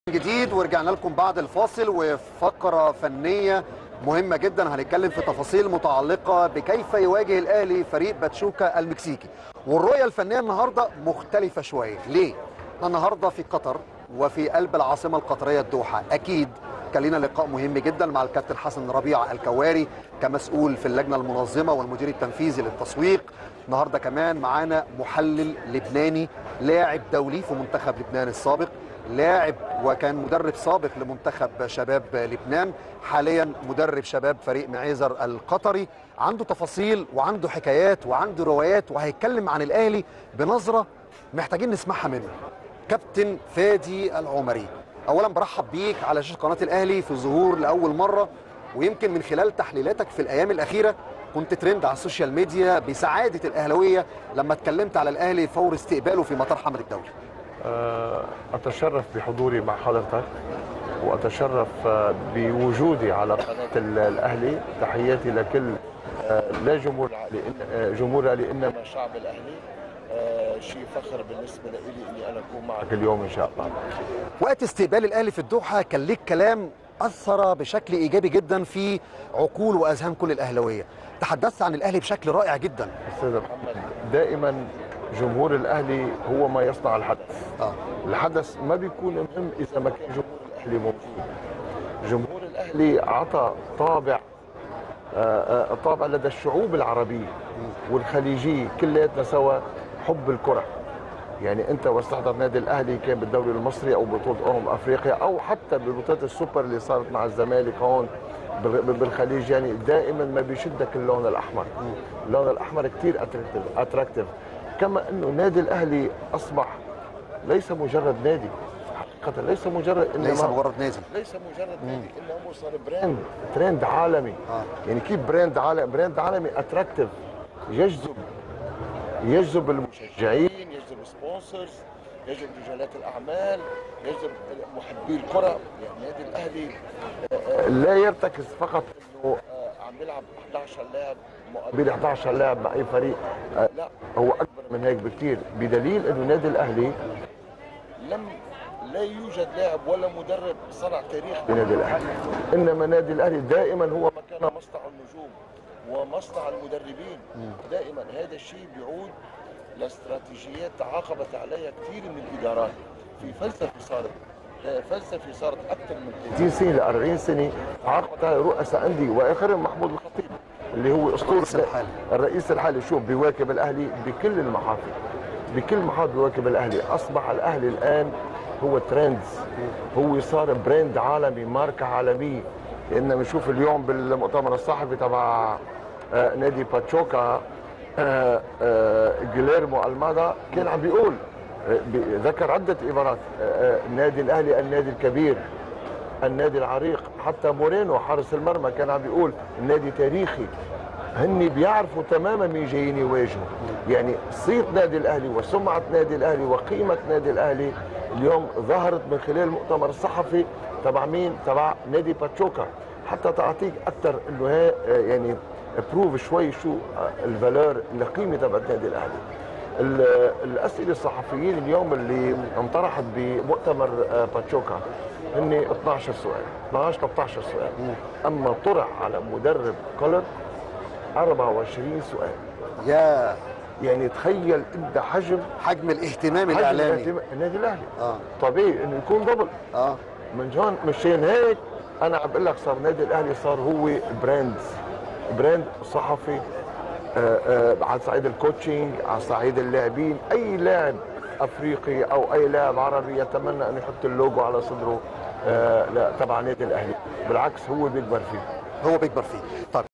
جديد ورجعنا لكم بعد الفاصل وفقرة فنية مهمة جدا هنتكلم في تفاصيل متعلقة بكيف يواجه الأهلي فريق باتشوكا المكسيكي والرؤية الفنية النهاردة مختلفة شوية ليه؟ احنا النهاردة في قطر وفي قلب العاصمة القطرية الدوحة أكيد كان لنا لقاء مهم جدا مع الكابتن حسن ربيع الكواري كمسؤول في اللجنة المنظمة والمدير التنفيذي للتسويق النهارده كمان معانا محلل لبناني لاعب دولي في منتخب لبنان السابق لاعب وكان مدرب سابق لمنتخب شباب لبنان حاليا مدرب شباب فريق معيزر القطري عنده تفاصيل وعنده حكايات وعنده روايات وهيتكلم عن الاهلي بنظره محتاجين نسمعها منه كابتن فادي العمري اولا برحب بيك على شاشه قناه الاهلي في ظهور لاول مره ويمكن من خلال تحليلاتك في الايام الاخيره كنت ترند على السوشيال ميديا بسعاده الاهلاويه لما اتكلمت على الاهلي فور استقباله في مطار حمد الدولي أتشرف بحضوري مع حضرتك وأتشرف بوجودي على قناة الأهلي تحياتي لكل لا جمهور الأهلي جمهور الأهلي إنما شعب الأهلي شيء فخر بالنسبة لي إني أنا أكون معك اليوم إن شاء الله وقت استقبال الاهلي في الدوحه كان ليك كلام اثر بشكل ايجابي جدا في عقول واذهان كل الاهلاويه تحدثت عن الاهلي بشكل رائع جدا أستاذ محمد دائما جمهور الأهلي هو ما يصنع الحدث اه الحدث ما بيكون مهم اذا ما كان جمهور الاهلي موجود جمهور الاهلي عطى طابع آه، آه، طابع لدى الشعوب العربيه والخليجيه كلياتنا سوا حب الكره يعني انت واستحضر نادي الاهلي كان بالدوري المصري او بطوله امم افريقيا او حتى ببطوله السوبر اللي صارت مع الزمالك هون بال- بالخليج يعني دائما ما بيشدك اللون الاحمر اللون الاحمر كثير اتراكتيف اتراكتيف كما انه نادي الاهلي اصبح ليس مجرد نادي حقيقه ليس مجرد انما ليس مجرد نادي ليس مجرد نادي انما صار براند ترند عالمي آه. يعني كيف براند عالمي براند عالمي اتراكتيف يجذب يجذب المشجعين يجذب سبونسرز يجذب رجالات الاعمال يجذب محبي الكره يعني نادي الاهلي آه، آه، لا يرتكز فقط انه آه، عم بيلعب 11 لاعب مقابل 11 لاعب مع اي فريق آه، لا هو اكبر من هيك بكثير بدليل انه نادي الاهلي لم لا يوجد لاعب ولا مدرب صنع تاريخ بنادي الاهلي انما نادي الاهلي دائما هو مكان مصنع النجوم ومصنع المدربين دائما هذا الشيء بيعود لاستراتيجيات تعاقبت عليها كثير من الادارات في فلسفه صارت فلسفه صارت اكثر من 30 سنه ل 40 سنه تعاقبت على رؤساء انديه واخرهم محمود الخطيب اللي هو اسطوره الرئيس الحالي. الرئيس الحالي شوف بيواكب الاهلي بكل المحافل بكل محافل بيواكب الاهلي اصبح الاهلي الان هو ترندز هو صار براند عالمي ماركه عالميه لان بنشوف اليوم بالمؤتمر الصحفي تبع آه، نادي باتشوكا آه، آه، جيليرمو المادا كان عم بيقول آه، بي- ذكر عده عبارات آه، آه، النادي الاهلي النادي الكبير النادي العريق حتى مورينو حارس المرمى كان عم بيقول النادي تاريخي هن بيعرفوا تماما مين جايين يواجهوا يعني صيت نادي الاهلي وسمعه نادي الاهلي وقيمه نادي الاهلي اليوم ظهرت من خلال المؤتمر الصحفي تبع مين تبع نادي باتشوكا حتى تعطيك اكثر انه هي يعني بروف شوي شو الفالور القيمه تبعت نادي الاهلي ال- الاسئله الصحفيين اليوم اللي انطرحت بمؤتمر آه، باتشوكا هن 12 سؤال 12 13 سؤال اما طرح على مدرب كولر 24 سؤال يا يعني تخيل انت حجم حجم الاهتمام حجم الاعلامي الاهتمام- النادي الاهلي اه طبيعي انه يكون دبل اه من هون مشان هيك انا عم بقول لك صار نادي الاهلي صار هو براند براند صحفي آه، آه، على صعيد الكوتشنج على صعيد اللاعبين اي لاعب افريقي او اي لاعب عربي يتمنى ان يحط اللوجو على صدره آه، لا تبع نادي الاهلي بالعكس هو بيكبر فيه هو بيكبر فيه طب